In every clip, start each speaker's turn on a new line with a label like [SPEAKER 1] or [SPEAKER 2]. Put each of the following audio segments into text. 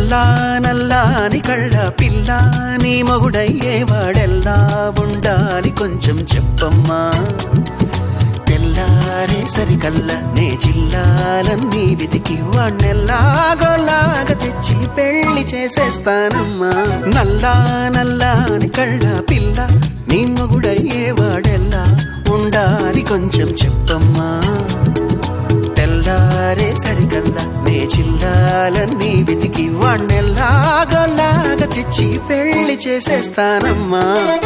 [SPEAKER 1] నల్లా నల్లాని కళ్ళ పిల్ల నీ మొగుడయ్యేవాడెల్లా ఉండాలి కొంచెం చెప్పమ్మా తెల్లారే సరికల్లా నే జిల్లాలన్నీ వెతికి వాణ్ణెల్లాగోలాగా తెచ్చి పెళ్లి చేసేస్తానమ్మా నల్లా నల్లాని కళ్ళ పిల్ల నీ మొగుడయ్యేవాడెల్లా ఉండాలి కొంచెం చెప్పమ్మా తెల్లారే సరికల్లా నే జిల్లాలన్నీ వెతికి వాణ్ణెల్లాగోలాగా తెచ్చి పెళ్లి చేసేస్తానమ్మా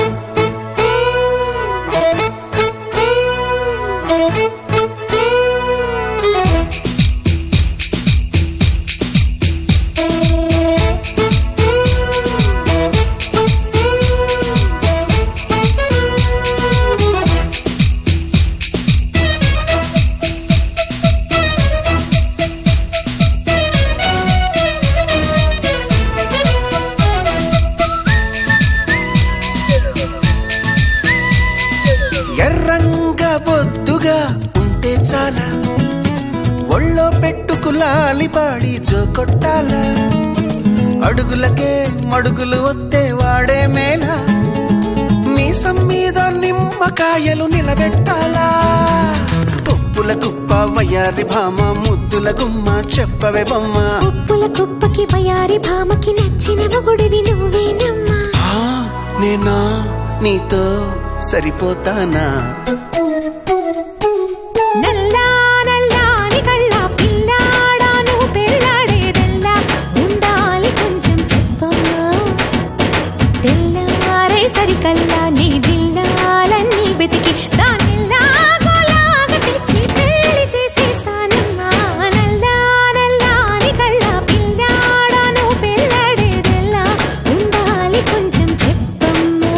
[SPEAKER 1] ఎర్రంగా బొద్దుగా ఉంటే చాలా ఒళ్ళో పెట్టుకులాలి పాడి జోకొట్టాల అడుగులకే మడుగులు వస్తే వాడే మేళ మీసం మీద నిమ్మకాయలు నిలబెట్టాలా పప్పుల కుప్ప వయ్యారి భామ ముద్దుల గుమ్మ చెప్పవే బొమ్మ
[SPEAKER 2] ఉప్పుల కుప్పకి వయారి భామకి నచ్చిన మొగుడివి నువ్వేనమ్మా
[SPEAKER 1] ఆ, నేనా నీతో సరిపోతానా
[SPEAKER 2] నల్లా నల్లాని కళ్ళ పిల్లాడాను పెళ్ళాడేదెల్లా ఉండాలి కొంచెం చెప్పమ్మా తెల్లారే సరికల్లా నీ జిల్లాలన్నీ వెతికి దానిలాగోలాగా తెచ్చి పెళ్లి చేసేస్తానమ్మా నల్లా నల్లాని కళ్ళ పిల్లాడాను పెళ్ళాడేదెల్లా ఉండాలి కొంచెం చెప్పమ్మా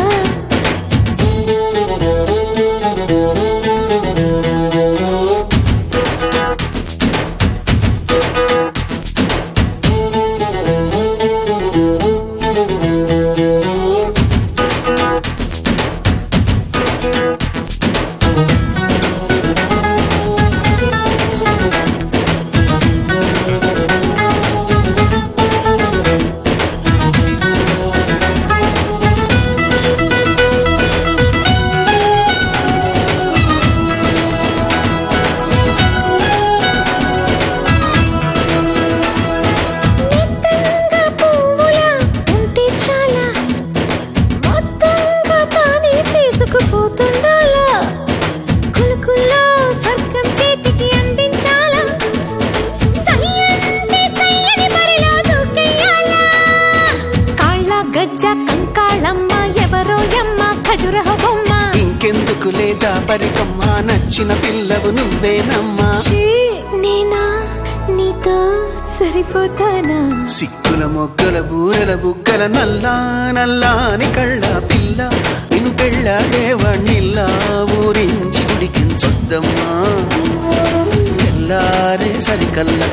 [SPEAKER 2] మెత్తంగా పువ్వులా ఉంటే చాలా మొత్తంగా తానే చేసుకుపోతుండాలా కులుకుల్లో స్వర్గం చేతికి అందించాలా సయ్యంటే సయ్యని బరిలో దూకెయ్యాలా కాళ్ళ గజ్జ కంకాళమ్మ ఎవరో యమ్మ ఖజురహ బొమ్మ
[SPEAKER 1] ఇంకెందుకు లేదా పరికమ్మ నచ్చిన పిల్లవు నువ్వేనమ్మా
[SPEAKER 2] ఛీ, నేనా నీతో సరిపోతానా
[SPEAKER 1] సిక్కుల మొగ్గల బూరెల బుగ్గల నల్లా నల్లాని కళ్ళ పిల్ల నిన్ను పెళ్ళాడేవాణ్ణిల్లా ఊరించి గుడికించొద్దమ్మా తెల్లారే సరికల్లా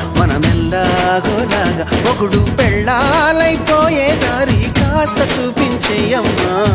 [SPEAKER 1] మనమెల్లాగోలాగా ఒకడు పెళ్ళాలైపోయే దారి కాస్త చూపించేయమ్మా